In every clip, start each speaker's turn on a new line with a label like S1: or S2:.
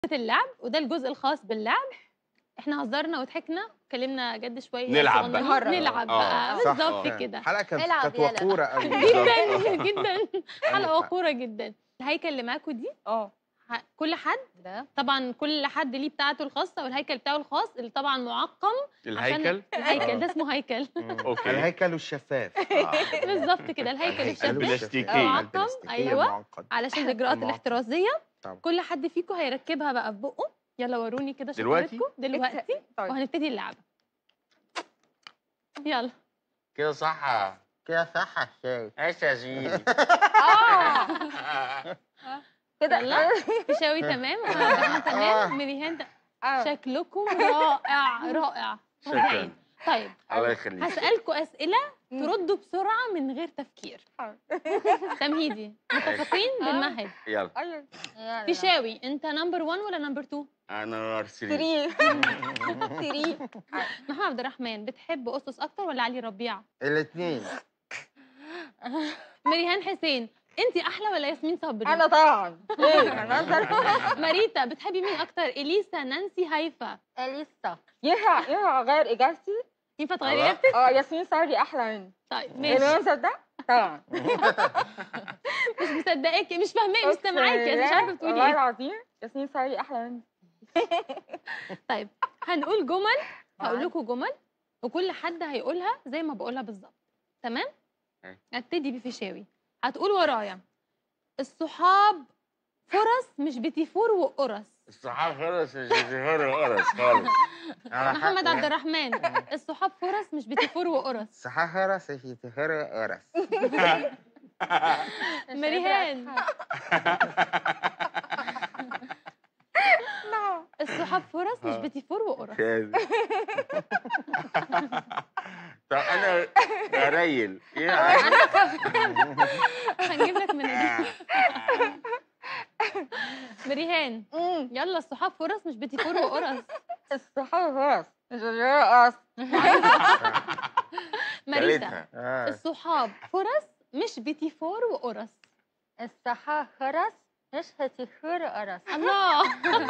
S1: اللعب وده الجزء الخاص باللعب احنا هزرنا وضحكنا اتكلمنا جد شويه
S2: نلعب بقى.
S1: صغننين. نلعب
S2: آه.
S1: بقى
S3: صح.
S1: بالظبط
S2: آه.
S1: كده
S3: الحلقه كانت
S4: العب
S3: كانت
S4: يلا.
S3: وقوره قوي
S1: جدا جدا حلقه وقوره جدا الهيكل اللي معاكم دي
S4: اه
S1: ه- كل حد
S4: ده
S1: طبعا كل حد ليه بتاعته الخاصه والهيكل بتاعه الخاص اللي طبعا معقم عشان
S2: الهيكل
S1: الهيكل ده اسمه هيكل
S2: أوكي.
S3: الهيكل الشفاف
S1: بالظبط كده الهيكل الشفاف
S2: البلاستيكي.
S1: معقم ايوه
S3: معقد.
S1: علشان الاجراءات
S3: المعقد.
S1: الاحترازيه
S3: طبعا.
S1: كل حد فيكم هيركبها بقى في بقه يلا وروني كده
S2: دلوقتي؟
S1: شطارتكم دلوقتي
S4: طيب
S1: وهنبتدي اللعبه يلا
S2: كده صح
S3: كده صح يا شاي
S2: ايش يا زميلي
S4: اه كده
S1: يلا. فيشاوي تمام وعبد تمام مريهان ت-
S4: آه.
S1: شكلكم رائع رائع
S2: شكراً.
S1: مبدعين. طيب
S2: الله يخليك
S1: هسألكم أسئلة تردوا بسرعة من غير تفكير
S4: حاضر.
S1: تمهيدي متفقين بنمهد
S2: يلا
S4: ايوه يلا.
S1: فيشاوي أنت نمبر 1 ولا نمبر 2
S2: انا ارسل
S4: تري تري
S1: محمد عبد الرحمن بتحب أسس أكتر ولا علي ربيع
S3: الاثنين
S1: مريهان حسين أنت أحلى ولا ياسمين صبري
S4: انا طبعا ايه انا
S1: ماريتا بتحبي مين أكتر إليسا نانسي هيفا
S4: اليسا ينفع ينفع اغير اجابتي
S1: ينفع تغيري
S2: الله.
S1: إجابتك؟
S4: اه ياسمين صبري احلى مني
S1: طيب ماشي
S4: المنظر ده طبعا
S1: مش مصدقاكي مش فاهماكي مش سامعاكي أنا مش عارفة بتقولي
S4: والله
S1: إيه
S4: العظيم ياسمين صبري احلى مني
S1: طيب هنقول جمل هقول لكم جمل وكل حد هيقولها زي ما بقولها بالظبط تمام
S2: أي.
S1: هبتدي بفيشاوي هتقول ورايا الصحاب فرص مش بتيفور وقرص
S2: الصحاب خلص مش بيظهروا قرص خالص
S3: على
S1: محمد
S3: حق.
S1: عبد الرحمن الصحاب فرص مش بتيفور وقرص
S3: صحاح هرس في تهر هرس
S1: مريهان
S4: نعم
S1: الصحاب فرص مش
S2: آه.
S1: بتيفور وقرص
S2: كده. طب انا اريل
S1: هنجيب لك من دي مريهان
S4: أمم.
S1: يلا الصحاب فرص مش بتيفور وقرص
S4: الصحاب خلاص مش رقص
S1: ماريتا
S3: آه.
S1: الصحاب فرص مش بتيفور وقرص
S4: الصحاب خرس مش هتخور قرص
S1: الله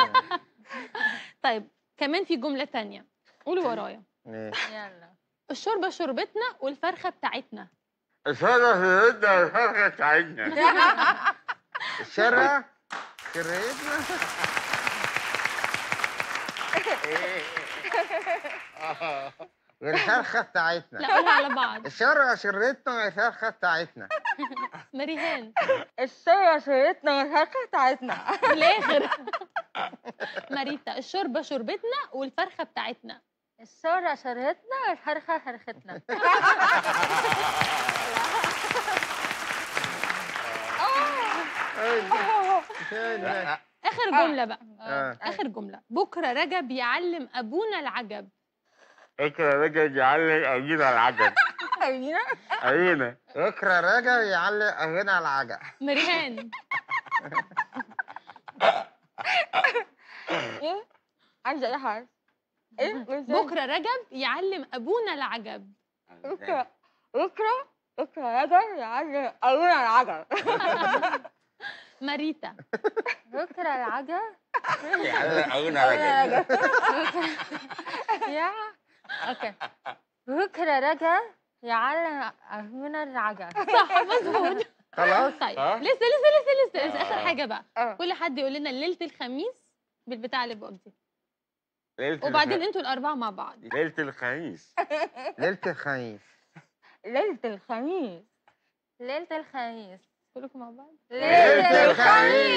S1: طيب كمان في جملة تانية قولوا ورايا
S3: ماشي.
S4: يلا
S1: الشوربة شربتنا والفرخة بتاعتنا
S2: الفرخة سيدنا الفرخة بتاعتنا
S3: الشرة شريتنا والفرخة بتاعتنا
S1: لا قولها على بعض
S3: الشرة شريتنا والفرخة بتاعتنا
S1: مريهان
S4: الشورى شريتنا والفرخة بتاعتنا
S1: في الآخر ماريتا الشوربة شربتنا والفرخة بتاعتنا
S4: الشورى شريتنا والفرخة فرختنا
S2: لا،
S1: آخر جملة بقى
S3: آه.
S1: آخر جملة بكرة رجب يعلم أبونا العجب
S2: اكره رجل يعلق اجينا العجل
S4: أمينة
S2: ايونا
S3: بكرة راجع يعلق هنا على العجل
S1: مريهان
S4: إيه عايزة أي حاجة إيه
S1: بكرة رجب يعلم أبونا العجب
S4: بكرة بكرة بكرة رجل يعلم أبونا العجل
S1: ماريتا
S4: بكرة العجل
S2: يعلق اجينا العجل
S4: يا اوكي بكرة رجل يعلم أبونا العجل
S1: صح مظبوط
S3: خلاص
S1: طيب
S2: آه.
S1: لسه لسه لسه لسه, لسه آخر
S2: آه.
S1: حاجة بقى
S4: اه
S1: كل حد يقول لنا ليلة الخميس بالبتاع اللي بقول دي
S2: ليلة
S1: وبعدين
S2: الخ-
S1: انتوا الأربعة مع بعض
S2: ليلة الخميس
S3: ليلة الخميس
S4: ليلة الخميس ليلة الخميس
S1: كلكم مع بعض
S3: ليلة الخميس